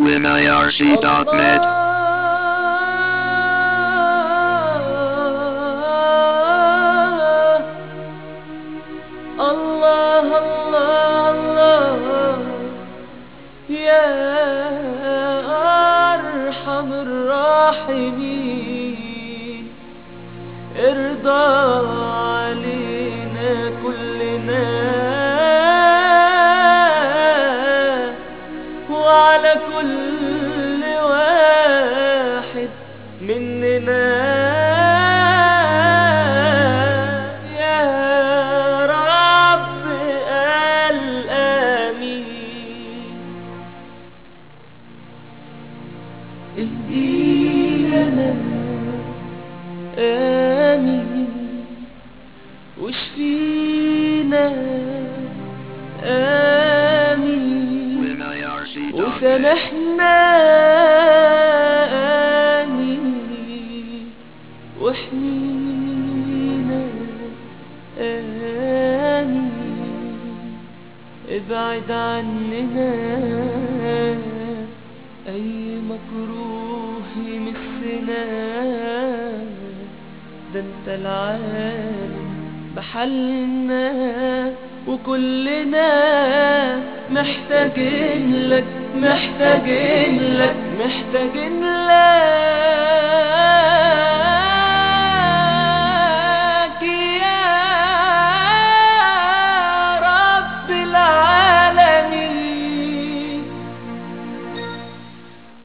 wimirc.net الله الله الله يا أرحم الراحمين ارضى علينا كلنا وعلى كل واحد مننا يا رب الآمين اهدينا آمين واشفينا آمين wimirc.net وسامحنا آمين واحمينا آمين ابعد عننا أي مكروه يمسنا ده انت العالم بحالنا وكلنا محتاجين لك محتاجين لك محتاجين لك